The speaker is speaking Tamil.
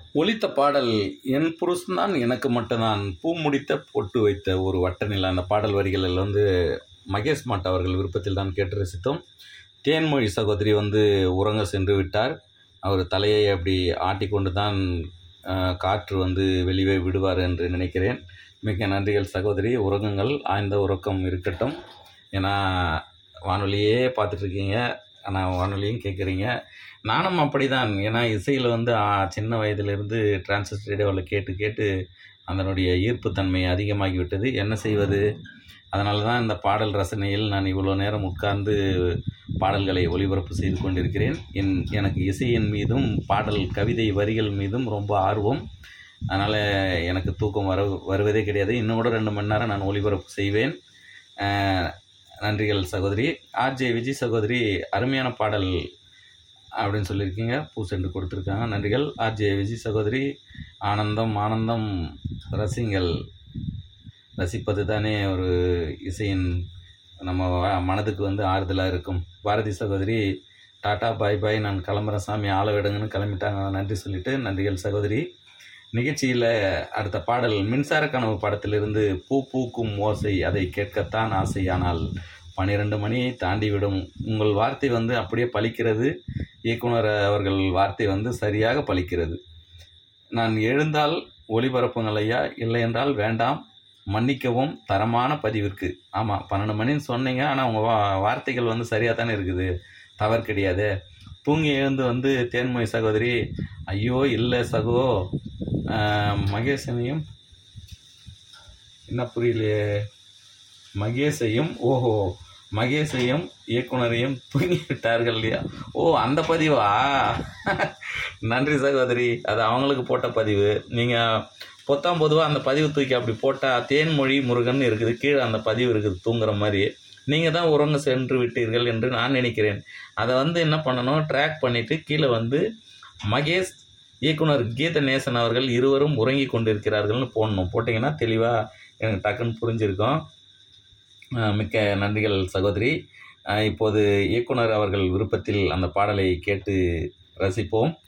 ஒலித்த பாடல் என் புருஷன்தான் எனக்கு மட்டும்தான் பூ முடித்த பொட்டு வைத்த ஒரு வட்ட நிலா அந்த பாடல் வரிகளில் வந்து மகேஷ் மாட் அவர்கள் விருப்பத்தில் தான் கேட்டு ரசித்தோம் தேன்மொழி சகோதரி வந்து உறங்க சென்று விட்டார் அவர் தலையை அப்படி ஆட்டிக்கொண்டு தான் அஹ், காற்று வந்து வெளியே விடுவார் என்று நினைக்கிறேன் மிக்க நன்றிகள் சகோதரி உறங்குங்கள் ஆழ்ந்த உறக்கம் இருக்கட்டும் ஏன்னா வானொலியே பார்த்துட்ருக்கீங்க ஆனால் வானொலியும் கேட்குறீங்க நானும் அப்படிதான் ஏன்னா இசையில் வந்து ஆ, சின்ன வயதிலிருந்து டிரான்சிஸ்டர் ரேடியோவில் கேட்டு கேட்டு அதனுடைய ஈர்ப்புத்தன்மை அதிகமாகி விட்டது என்ன செய்வது அதனால தான் இந்த பாடல் ரசனையில் நான் இவ்வளோ நேரம் உட்கார்ந்து பாடல்களை ஒளிபரப்பு செய்து கொண்டிருக்கிறேன் என் எனக்கு இசையின் மீதும் பாடல் கவிதை வரிகள் மீதும் ரொம்ப ஆர்வம் அதனால் எனக்கு தூக்கம் வர வருவதே கிடையாது இன்னும் கூட ரெண்டு மணி நேரம் நான் ஒளிபரப்பு செய்வேன் அஹ், நன்றிகள் சகோதரி ஆர்ஜே விஜய் சகோதரி அருமையான பாடல் அப்படின்னு சொல்லியிருக்கீங்க பூ சென்று கொடுத்துருக்காங்க நன்றிகள் ஆர்ஜே விஜய் சகோதரி ஆனந்தம் ஆனந்தம் ரசிங்கள் ரசிப்பது தானே ஒரு இசையின் நம்ம வ- மனதுக்கு வந்து ஆறுதலாக இருக்கும் பாரதி சகோதரி டாட்டா பாய் பாய் நான் கிளம்புறேன் சாமி ஆள விடுங்கன்னு கிளம்பிட்டாங்க நன்றி சொல்லிட்டு நன்றிகள் சகோதரி நிகழ்ச்சியில் அடுத்த பாடல் மின்சார கனவு படத்திலிருந்து பூ பூக்கும் ஓசை அதை கேட்கத்தான் ஆசை ஆனால் பன்னிரெண்டு மணியை தாண்டிவிடும் உங்கள் வார்த்தை வந்து அப்படியே பலிக்கிறது இயக்குனர் அவர்கள் வார்த்தை வந்து சரியாக பலிக்கிறது நான் எழுந்தால் ஒளிபரப்புங்கள் ஐயா இல்லை என்றால் வேண்டாம் மன்னிக்கவும் தரமான பதிவிற்கு ஆமாம் பன்னெண்டு மணின்னு சொன்னீங்க ஆனால் உங்கள் வா வார்த்தைகள் வந்து சரியாக தானே இருக்குது தவறு கிடையாது தூங்கி எழுந்து வந்து தேன்மொழி சகோதரி ஐயோ இல்லை சகோ ஆஹ், மகேசனையும் என்ன புரியலையே மகேஷையும் ஓஹோ மகேஷையும் இயக்குனரையும் தூங்கி விட்டார்கள் இல்லையா ஓ அந்த பதிவா நன்றி சகோதரி அது அவங்களுக்கு போட்ட பதிவு நீங்கள் பொத்தாம் பொதுவாக அந்த பதிவு தூக்கி அப்படி போட்டால் தேன்மொழி முருகன் இருக்குது கீழே அந்த பதிவு இருக்குது தூங்குற மாதிரி நீங்கள் தான் உறங்க சென்று விட்டீர்கள் என்று நான் நினைக்கிறேன் அதை வந்து என்ன பண்ணணும் ட்ராக் பண்ணிவிட்டு கீழே வந்து மகேஷ் இயக்குனர் கீத நேசன் அவர்கள் இருவரும் உறங்கி கொண்டிருக்கிறார்கள்னு போடணும் போட்டிங்கன்னா தெளிவாக எனக்கு டக்குன்னு புரிஞ்சிருக்கும் அஹ் மிக்க நன்றிகள் சகோதரி அஹ் இப்போது இயக்குனர் அவர்கள் விருப்பத்தில் அந்த பாடலை கேட்டு ரசிப்போம்